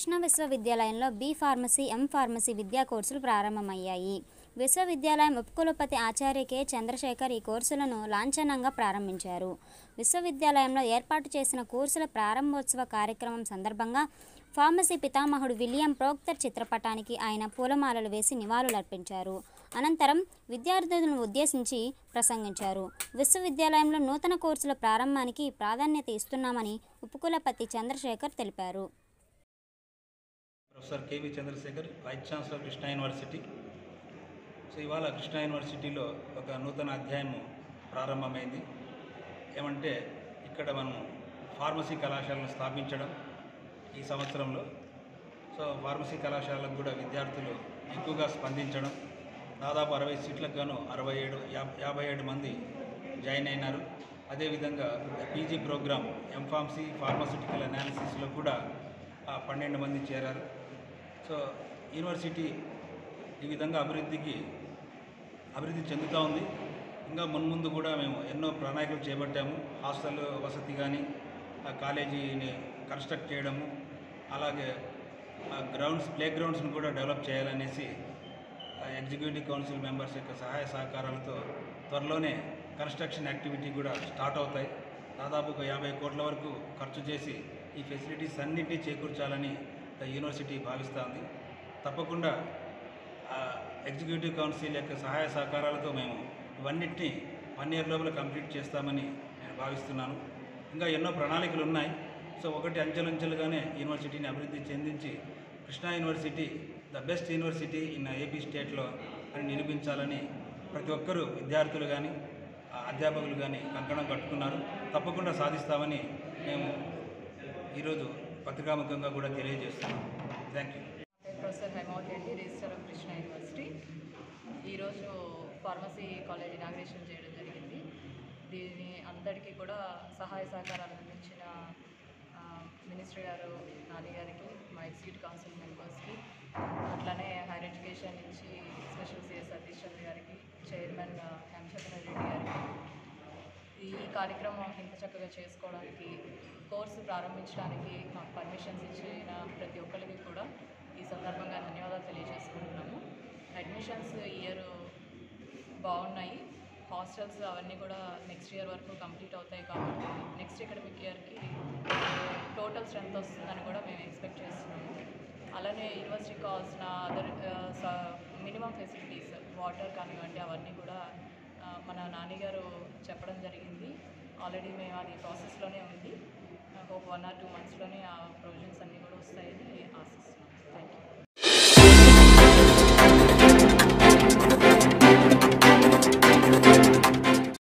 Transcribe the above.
కృష్ణా విశ్వవిద్యాలయంలో B pharmacy M pharmacy విద్యా కోర్సులు ప్రారంభమయ్యాయి విశ్వవిద్యాలయం ఉపకులపతి ఆచార్య కె చంద్రశేఖర్ ఈ కోర్సులను లాంఛనంగా ప్రారంభించారు విశ్వవిద్యాలయంలో ఏర్పాటు చేసిన కోర్సుల ప్రారంభోత్సవ కార్యక్రమం సందర్భంగా ఫార్మసీ పితామహుడు విలియం ప్రోక్తర్ చిత్రపటానికి ఆయన పూలమాలలు వేసి నివాళులర్పించారు అనంతరం విద్యార్థులను ఉద్దేశించి ప్రసంగించారు విశ్వవిద్యాలయంలో నూతన కోర్సుల ప్రారంభానికి ప్రాధాన్యత ఇస్తున్నామని ఉపకులపతి చంద్రశేఖర్ తెలిపారు professor K V Chandrasekhar vice chancellor Krishna university so ఇవాళ కృష్ణా యూనివర్సిటీలో ఒక నూతన అధ్యాయము ప్రారంభమైంది ఏమంటే ఇక్కడ మనం ఫార్మసీ కళాశాలను స్థాపించడం ఈ సంవత్సరంలో సో ఫార్మసీ కళాశాలకు కూడా విద్యార్థులు ఎక్కువగా స్పందించడం దాదాపు అరవై సీట్లకు గాను అరవై ఏడు యాబ్- యాభై ఏడు మంది జాయిన్ అయినారు అదేవిధంగా పీజీ ప్రోగ్రామ్ ఎంఫార్మసీ ఫార్మాసిటికల్ అనాలిసిస్లో కూడా ఆ, పన్నెండు మంది చేరారు సో యూనివర్సిటీ ఈ విధంగా అభివృద్ధికి అభివృద్ధి చెందుతూ ఉంది ఇంకా మున్ముందు కూడా మేము ఎన్నో ప్రణాళికలు చేపట్టాము హాస్టల్ వసతి కానీ ఆ కాలేజీని కన్స్ట్రక్ట్ చేయడము అలాగే ఆ గ్రౌండ్స్ ప్లే గ్రౌండ్స్ని కూడా డెవలప్ చేయాలనేసి ఆ ఎగ్జిక్యూటివ్ కౌన్సిల్ మెంబర్స్ యొక్క సహాయ సహకారాలతో త్వరలోనే కన్స్ట్రక్షన్ యాక్టివిటీ కూడా స్టార్ట్ అవుతాయి దాదాపు ఒక యాభై కోట్ల వరకు ఖర్చు చేసి ఈ ఫెసిలిటీస్ అన్నింటినీ చేకూర్చాలని ఆ యూనివర్సిటీ భావిస్తోంది తప్పకుండా ఆ ఎగ్జిక్యూటివ్ కౌన్సిల్ యొక్క సహాయ సహకారాలతో మేము ఇవన్నిటిని వన్ ఇయర్ లోపల కంప్లీట్ చేస్తామని నేను భావిస్తున్నాను ఇంకా ఎన్నో ప్రణాళికలు ఉన్నాయి సో ఒకటి అంచెలంచెలుగానే యూనివర్సిటీని అభివృద్ధి చెందించి Krishna university the best university in AP స్టేట్లో అని నిరూపించాలని ప్రతి ఒక్కరూ విద్యార్థులు కానీ ఆ అధ్యాపకులు కానీ కంకణం కట్టుకున్నారు తప్పకుండా సాధిస్తామని మేము ఈరోజు పత్రికాముఖంగా కూడా తెలియజేస్తున్నాం థ్యాంక్ యూ పేరు professor Haimavathi Reddy registrar of Krishna university ఈరోజు ఫార్మసీ కాలేజ్ ఇనాగ్రేషన్ చేయడం జరిగింది దీని అందరికీ కూడా సహాయ సహకారాలు అందించిన ఆ, మినిస్టర్ గారు నాని గారికి మా ఎగ్జిక్యూటివ్ కౌన్సిల్ మెంబర్స్కి అట్లానే హైయర్ ఎడ్యుకేషన్ నుంచి స్పెషల్ సిఎస్ సతీష్ చంద్ర గారికి చైర్మన్ హేమచంద్ర రెడ్డి గారికి ఈ కార్యక్రమం ఇంత చక్కగా చేసుకోవడానికి కోర్సు ప్రారంభించడానికి మాకు పర్మిషన్స్ ఇచ్చిన ప్రతి ఒక్కరికి కూడా ఈ సందర్భంగా ధన్యవాదాలు తెలియజేసుకుంటున్నాము అడ్మిషన్స్ ఇయర్ బాగున్నాయి హాస్టల్స్ అవన్నీ కూడా నెక్స్ట్ ఇయర్ వరకు కంప్లీట్ అవుతాయి కాబట్టి నెక్స్ట్ అకాడమిక్ ఇయర్కి టోటల్ స్ట్రెంత్ వస్తుందని కూడా మేము ఎక్స్పెక్ట్ చేస్తున్నాము అలానే యూనివర్సిటీకి కావాల్సిన అదర్ మినిమం ఫెసిలిటీస్ వాటర్ కానివ్వండి అవన్నీ కూడా ఆ, మన నాన్నగారు చెప్పడం జరిగింది ఆల్రెడీ మేము అది ప్రాసెస్లోనే ఉంది ఒక వన్ ఆర్ టూ మంత్స్లోనే ఆ ప్రొవిజన్స్ అన్నీ కూడా వస్తాయని